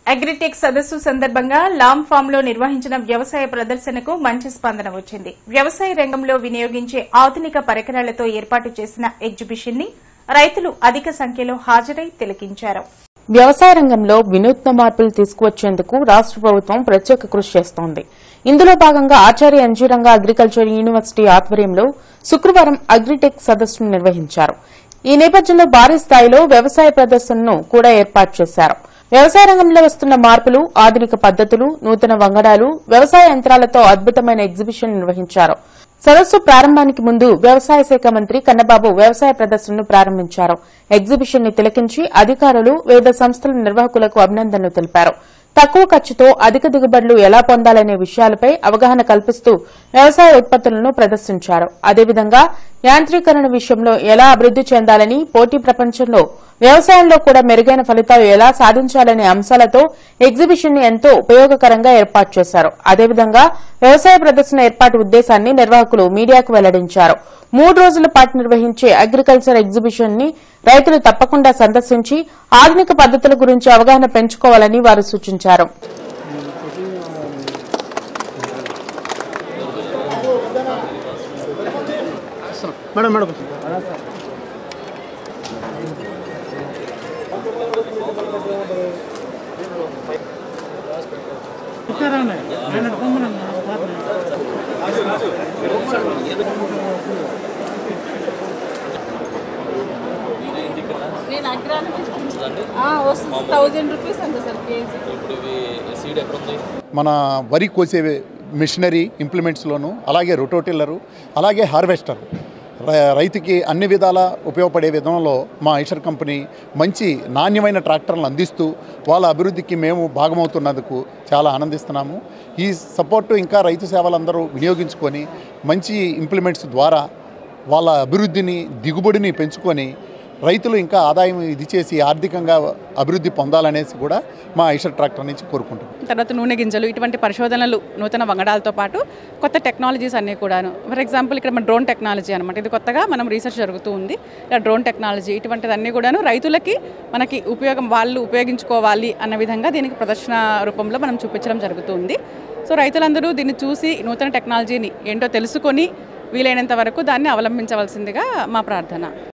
agritech సదస్సు సందర్భంగా లామ్ form లో నిర్వహించిన వ్యవసాయ ప్రదర్శనకు మంచి స్పందన వచ్చింది వ్యవసాయ రంగంలో వినియోగించే ఆధునిక పరికరాలతో ఏర్పాటు చేసిన ఎగ్జిబిషన్ ని రైతులు అధిక సంఖ్యలో హాజరై తిలకించారు వ్యవసాయ రంగంలో వినూత్న మార్పులు తీసుకువచ్చేందుకు రాష్ట ప్రభుత్వం ప్రత్యేక కృషి చేస్తోంది ఇందులో భాగంగా ఆచార్య ఎన్జీరంగ అగ్రికల్చర్ యూనివర్సిటీ ఆధ్వర్యంలో శుక్రవారం అగ్రిటెక్ సదస్సును నిర్వహించారు ఈ నేపథ్యంలో భారీ స్థాయిలో వ్యవసాయ ప్రదర్శనను కూడా ఏర్పాటు చేశారు వ్యవసాయ రంగంలో వస్తున్న మార్పులు ఆధునిక పద్దతులు నూతన వంగడాలు వ్యవసాయ యంత్రాలతో అద్భుతమైన ఎగ్జిబిషన్ నిర్వహించారు సదస్సు ప్రారంభానికి ముందు వ్యవసాయ శాఖ మంత్రి కన్నబాబు వ్యవసాయ ప్రదర్శనను ప్రారంభించారు ఎగ్జిబిషన్ ని తిలకించి అధికారులు వివిధ సంస్థల నిర్వాహకులకు అభినందనలు తెలిపారు తక్కువ ఖర్చుతో అధిక దిగుబడులు ఎలా పొందాలనే విషయాలపై అవగాహన కల్పిస్తూ వ్యవసాయ ఉత్పత్తులను ప్రదర్శించారు అదేవిధంగా యాంత్రీకరణ విషయంలో ఎలా అభివృద్ది చెందాలని పోటీ ప్రపంచంలో వ్యవసాయంలో కూడా మెరుగైన ఫలితాలు ఎలా సాధించాలనే అంశాలతో ఎగ్జిబిషన్ ని ఎంతో ఉపయోగకరంగా ఏర్పాటు చేశారు అదేవిధంగా వ్యవసాయ ప్రదర్శన ఏర్పాటు ఉద్దేశాన్ని నిర్వాహకులు మీడియాకు వెల్లడించారు మూడు రోజుల పాటు నిర్వహించే అగ్రికల్చర్ ఎగ్జిబిషన్ ని రైతులు తప్పకుండా సందర్శించి ఆధునిక పద్దతుల గురించి అవగాహన పెంచుకోవాలని వారు సూచించారు మేడం మేడం నేను అగ్రానికి వస్తుంది థౌజండ్ రూపీస్ అంత సార్ కేజీ మన వరి కోసే మిషనరీ ఇంప్లిమెంట్స్లోను అలాగే రొటోటిల్లరు అలాగే హార్వెస్టర్ ర- రైతుకి అన్ని విధాల ఉపయోగపడే విధంలో మా ఐషర్ కంపెనీ మంచి నాణ్యమైన ట్రాక్టర్లను అందిస్తూ వాళ్ళ అభివృద్ధికి మేము భాగమవుతున్నందుకు చాలా ఆనందిస్తున్నాము ఈ సపోర్టు ఇంకా రైతు సేవలందరూ వినియోగించుకొని మంచి ఇంప్లిమెంట్స్ ద్వారా వాళ్ళ అభివృద్ధిని దిగుబడిని పెంచుకొని రైతులు ఇంకా ఆదాయం ఇది చేసి ఆర్థికంగా అభివృద్ధి పొందాలనేసి కూడా మా ఐషర్ ట్రాక్టర్ నుంచి కోరుకుంటున్నాం తర్వాత నూనె గింజలు ఇటువంటి పరిశోధనలు నూతన వంగడాలతో పాటు కొత్త టెక్నాలజీస్ అన్నీ కూడాను ఫర్ ఎగ్జాంపుల్ ఇక్కడ మన డ్రోన్ టెక్నాలజీ అనమాట ఇది కొత్తగా మనం రీసెర్చ్ జరుగుతూ ఉంది ఇలా డ్రోన్ టెక్నాలజీ ఇటువంటిదన్నీ కూడాను రైతులకి మనకి ఉపయోగం వాళ్ళు ఉపయోగించుకోవాలి అన్న విధంగా దీనికి ప్రదర్శన రూపంలో మనం చూపించడం జరుగుతుంది సో రైతులందరూ దీన్ని చూసి నూతన టెక్నాలజీని ఏంటో తెలుసుకొని వీలైనంత వరకు దాన్ని అవలంబించవలసిందిగా మా ప్రార్థన